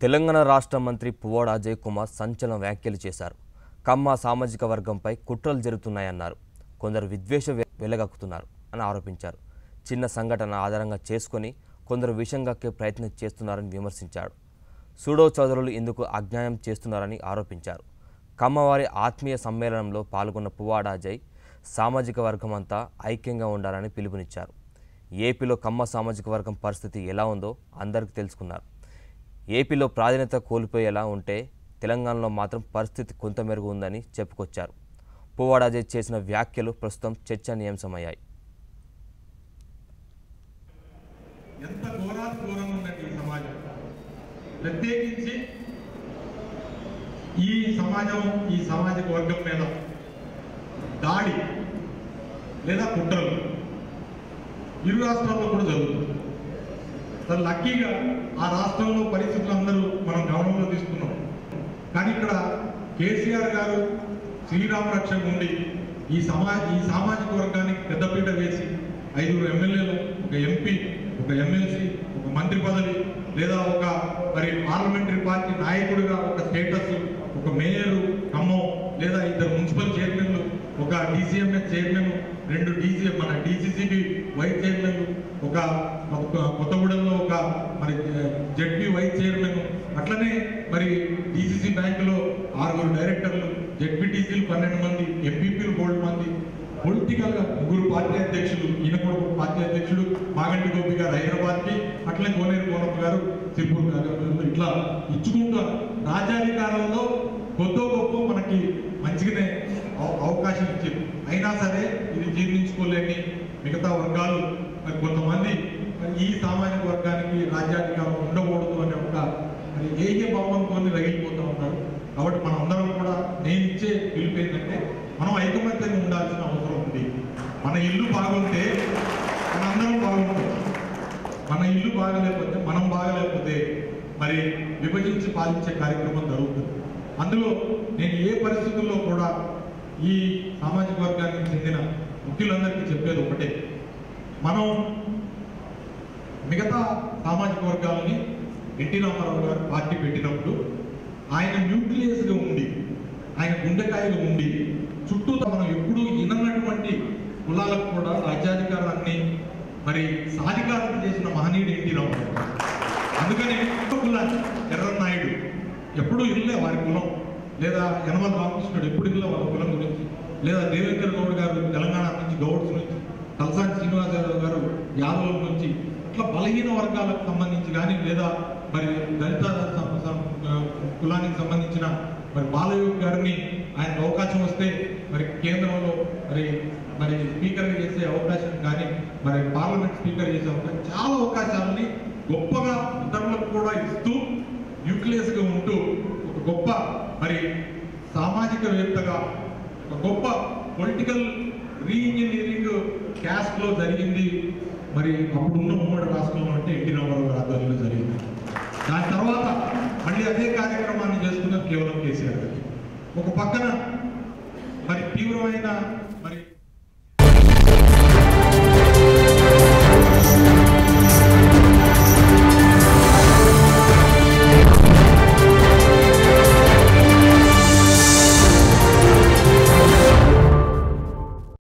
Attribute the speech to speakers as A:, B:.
A: తెలంగాణ రాష్ట్ర మంత్రి పువ్వాడ అజయ్ కుమార్ సంచలన వ్యాఖ్యలు చేశారు కమ్మ సామాజిక వర్గంపై కుట్రలు జరుగుతున్నాయన్నారు కొందరు విద్వేష వె- వెలగక్కుతున్నారు అని ఆరోపించారు చిన్న సంఘటన ఆధారంగా చేసుకొని కొందరు విషం కక్కే ప్రయత్నం చేస్తున్నారని విమర్శించాడు సూడో చౌదరులు ఇందుకు అజ్ఞానం చేస్తున్నారని ఆరోపించారు కమ్మవారి ఆత్మీయ సమ్మేళనంలో పాల్గొన్న పువ్వాడ అజయ్ సామాజిక వర్గం అంతా ఐక్యంగా ఉండాలని పిలుపునిచ్చారు ఏపీలో కమ్మ సామాజిక వర్గం పరిస్థితి ఎలా ఉందో అందరికీ తెలుసుకున్నారు ఏపీలో ప్రాధాన్యత కోల్పోయేలా ఉంటే తెలంగాణలో మాత్రం పరిస్థితి కొంత మెరుగు ఉందని చెప్పుకొచ్చారు పువ్వాడ అజయ్ చేసిన వ్యాఖ్యలు ప్రస్తుతం చర్చనీయాంశమయ్యాయి
B: ఎంత ఘోరాలు ఘోరంగా ఉందండి ఈ సమాజం ప్రత్యేకించి ఈ సమాజం ఈ సామాజిక వర్గం మీద దాడి లేదా కుట్రలు ఇరు రాష్ట్రాల్లో కూడా జరుగుతుంది సార్ లక్కీగా ఆ రాష్ట్రంలో పరిస్థితులు అందరూ మనం గమనంలో తీసుకున్నాం కానీ ఇక్కడ కేసీఆర్ గారు శ్రీరామ రక్షణ ఉండి ఈ సమా ఈ సామాజిక వర్గానికి పెద్దపీట వేసి ఐదుగురు ఎమ్మెల్యేలు ఒక ఎంపీ ఒక ఎమ్మెల్సీ ఒక మంత్రి పదవి లేదా ఒక మరి పార్లమెంటరీ పార్టీ నాయకుడిగా ఒక స్టేటస్ ఒక మేయరు ఖమ్మం లేదా ఇద్దరు మున్సిపల్ చైర్మన్లు ఒక డీసీఎంఎస్ చైర్మన్ రెండు డీసీ మన డీసీసీబీ వైస్ చైర్మన్ ఒక ఒక కొత్తగూడెంలో ఒక మరి జడ్పీ వైస్ చైర్మన్ అట్లనే మరి డీసీసీ బ్యాంకులో ఆరుగురు డైరెక్టర్లు జడ్పీటీసీలు పన్నెండు మంది ఎంపీపీలు మూడు మంది పొలిటికల్ గా ముగ్గురు పార్టీ అధ్యక్షులు ఈయన కూడా ఒక పార్టీ అధ్యక్షుడు మాగంటి గోపి గారు హైదరాబాద్ కి అట్లనే కోనేరు కోనప్ప గారు సిరిపూర్ గారు ఇట్లా ఇచ్చుకుంటూ రాజ్యాధికారంలో కొద్దో గొప్ప మనకి మంచిగానే అవ- అవకాశం ఇచ్చింది అయినా సరే ఇది జీర్ణించుకోలేని మిగతా వర్గాలు మరి కొంతమంది మరి ఈ సామాజిక వర్గానికి రాజ్యాధికారం ఉండకూడదు అనే ఒక మరి ఏయ భావంతో రగిలిపోతూ ఉన్నారు కాబట్టి మనం అందరం కూడా నేను ఇచ్చే పిలుపు ఏంటంటే మనం ఐకమత్యంగా ఉండాల్సిన అవసరం ఉంది మన ఇల్లు బాగుంటే మనందరం బాగుంటాం మన ఇల్లు బాగలేకపోతే మనం బాగలేకపోతే మరి విభజించి పాలించే కార్యక్రమం జరుగుతుంది అందులో నేను ఏ పరిస్థితుల్లో కూడా ఈ సామాజిక వర్గానికి చెందిన ముఖ్యులందరికీ చెప్పేది ఒకటే మనం మిగతా సామాజిక వర్గాలని ఎన్టీ రామారావు గారు పార్టీ పెట్టినప్పుడు ఆయన న్యూక్లియస్గా ఉండి ఆయన గుండెకాయలు ఉండి చుట్టూ మనం ఎప్పుడూ ఇనన్నటువంటి కులాలకు కూడా రాజ్యాధికారాన్ని మరి సాధికారం చేసిన మహనీయుడు ఎన్టీ రామారావు గారు. అందుకని కులాన్ని ఎర్రన్నాయుడు ఎప్పుడూ ఇల్లే వారి కులం లేదా యనమల రామకృష్ణుడు ఎప్పుడు ఇల్లే వాళ్ళ కులం గురించి లేదా దేవేంద్ర గౌడ్ గారు తెలంగాణ నుంచి గౌడ్స్ నుంచి తలసాని శ్రీనివాసరావు గారు యాదవుల నుంచి ఇట్లా బలహీన వర్గాలకు సంబంధించి కానీ లేదా మరి దళిత సం- సం- ఆ, కులానికి సంబంధించిన మరి బాలయోగి గారిని ఆయనకు అవకాశం వస్తే మరి కేంద్రంలో మరి మరి స్పీకర్ చేసే అవకాశం కానీ మరి పార్లమెంట్ స్పీకర్ చేసే అవకాశం చాలా అవకాశాలని గొప్పగా ఇతరులకు కూడా ఇస్తూ న్యూక్లియస్ గా ఉంటూ ఒక గొప్ప మరి సామాజికవేత్తగా ఒక గొప్ప పొలిటికల్ రీఇంజనీరింగ్ క్యాస్ట్ లో జరిగింది మరి అప్పుడున్న ఉమ్మడి రాష్ట్రంలో అంటే ఎన్టీ రామారావు గారి ఆధ్వర్యంలో జరిగింది దాని తర్వాత మళ్ళీ అదే కార్యక్రమాన్ని చేస్తున్నారు కేవలం కేసీఆర్ గారు ఒక పక్కన మరి తీవ్రమైన